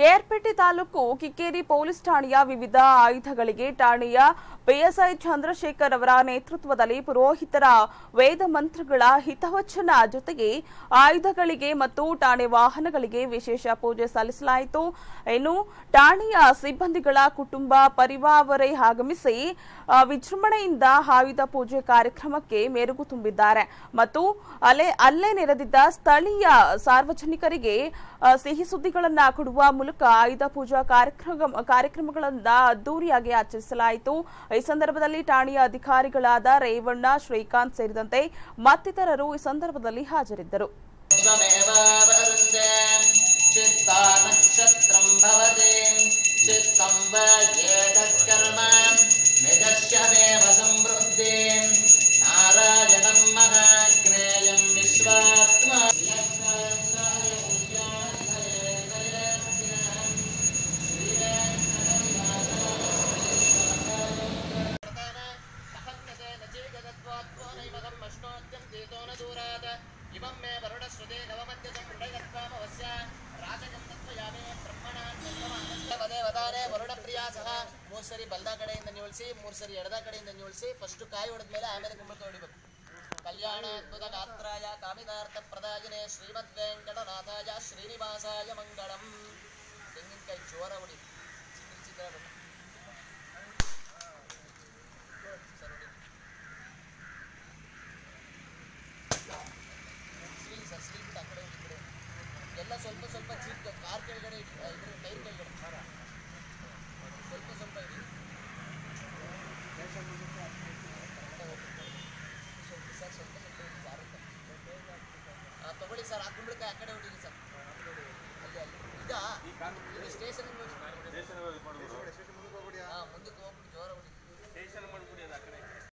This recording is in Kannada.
ಕೆಆರ್ಪೇಟೆ ತಾಲೂಕು ಕಿಕ್ಕೇರಿ ಪೊಲೀಸ್ ಠಾಣೆಯ ವಿವಿಧ ಆಯುಧಗಳಿಗೆ ಠಾಣೆಯ ಪಿಎಸ್ಐ ಚಂದ್ರಶೇಖರ್ ಅವರ ನೇತೃತ್ವದಲ್ಲಿ ಪುರೋಹಿತರ ವೇದ ಮಂತ್ರಗಳ ಹಿತವಚನ ಜೊತೆಗೆ ಆಯುಧಗಳಿಗೆ ಮತ್ತು ಠಾಣೆ ವಾಹನಗಳಿಗೆ ವಿಶೇಷ ಪೂಜೆ ಸಲ್ಲಿಸಲಾಯಿತು ಇನ್ನು ಠಾಣೆಯ ಸಿಬ್ಬಂದಿಗಳ ಕುಟುಂಬ ಪರಿವಾರವರೇ ಆಗಮಿಸಿ ಆ, ವಿಜೃಂಭಣೆಯಿಂದ ಆಯುಧ ಪೂಜೆ ಕಾರ್ಯಕ್ರಮಕ್ಕೆ ಮೆರುಗು ತುಂಬಿದ್ದಾರೆ ಮತ್ತು ಅಲ್ಲೇ ಅಲ್ಲೇ ನೆರೆದಿದ್ದ ಸ್ಥಳೀಯ ಸಾರ್ವಜನಿಕರಿಗೆ ಆ, ಸಿಹಿ ಸುದ್ದಿಗಳನ್ನ ಕೊಡುವ ಮೂಲಕ ಆಯುಧ ಪೂಜಾ ಕಾರ್ಯಕ್ರಮ ಕಾರ್ಯಕ್ರಮಗಳನ್ನ ಅದ್ದೂರಿಯಾಗಿ ಆಚರಿಸಲಾಯಿತು ಈ ಸಂದರ್ಭದಲ್ಲಿ ಠಾಣೆಯ ಅಧಿಕಾರಿಗಳಾದ ರೇವಣ್ಣ ಶ್ರೀಕಾಂತ್ ಸೇರಿದಂತೆ ಮತ್ತಿತರರು ಈ ಸಂದರ್ಭದಲ್ಲಿ ಹಾಜರಿದ್ದರು त्वमेवावरुन्धे चित्ता नक्षत्रं भवति चित्तं वयेतत्कर्म निजस्यमेव समृद्धिं नारायणं महाग्नेयं विश्वात्मा इमं मे वरुणश्रुते नवमध्यसं हृदयत्वामवस्य ರಾಜಗಂ ತತ್ವಯಾಮೇ ಬ್ರಹ್ಮಣಾನ್ ಪದೇ ವದಾನೆ ವರುಣಪ್ರಿಯ ಸಹ ಮೂರು ಸರಿ ಬಲದ ಕಡೆಯಿಂದ ನಿವಳಿಸಿ ಮೂರು ಸರಿ ಎಡದ ಕಡೆಯಿಂದ ನಿವಳಿಸಿ ಫಸ್ಟ್ ಕಾಯಿ ಹೊಡೆದ್ಮೇಲೆ ಆಮೇಲೆ ಕುಂಬಳಕಾಯಿ ಹೊಡಿಬೇಕು ಕಲ್ಯಾಣ ಅದ್ಭುತ ಗಾತ್ರಾಯ ಕಾಮಿತಾರ್ಥ ಪ್ರದಾಯಿನೇ ಶ್ರೀಮದ್ ವೆಂಕಟನಾಥಾಯ ಶ್ರೀನಿವಾಸಾಯ ಮಂಗಳಂ ತೆಂಗಿನಕಾಯಿ ಜೋರ ಹೊಡಿ ಚಿಕ್ಕ ಚಿಕ್ಕ ಬಣ್ಣ. ಸರಿ ಹೊಡಿ. ಸ್ಲೀ ಸರ್ ಸ್ಲೀ ಬಿಟ್ಟು ಆ ಕಡೆ ಹೋಗಿ ಈ ಕಡೆ ಎಲ್ಲ ಸ್ವಲ್ಪ ಸ್ವಲ್ಪ ಚಿಕ್ಕ ಕಾರ್ ಕೆಳಗಡೆ ಇಡಿ ಆ, ಇದ್ರ ಟೈರ್ ಕೆಳಗಡೆ ಸ್ವಲ್ಪ ಸ್ವಲ್ಪ ಇಡಿ ಸ್ವಲ್ಪ ಸರ್ ಸ್ವಲ್ಪ ಸ್ವಲ್ಪ ಇಡಿ ಜಾರುತ್ತೆ ಆ, ತಗೊಳ್ಳಿ ಸರ್ ಆ ಕುಂಬಳಕಾಯಿ ಆ ಕಡೆ ಹೊಡೀರಿ ಸರ್ ಅಲ್ಲಿ ಅಲ್ಲಿ ಇದಾ ಇದು ಸ್ಟೇಷನ್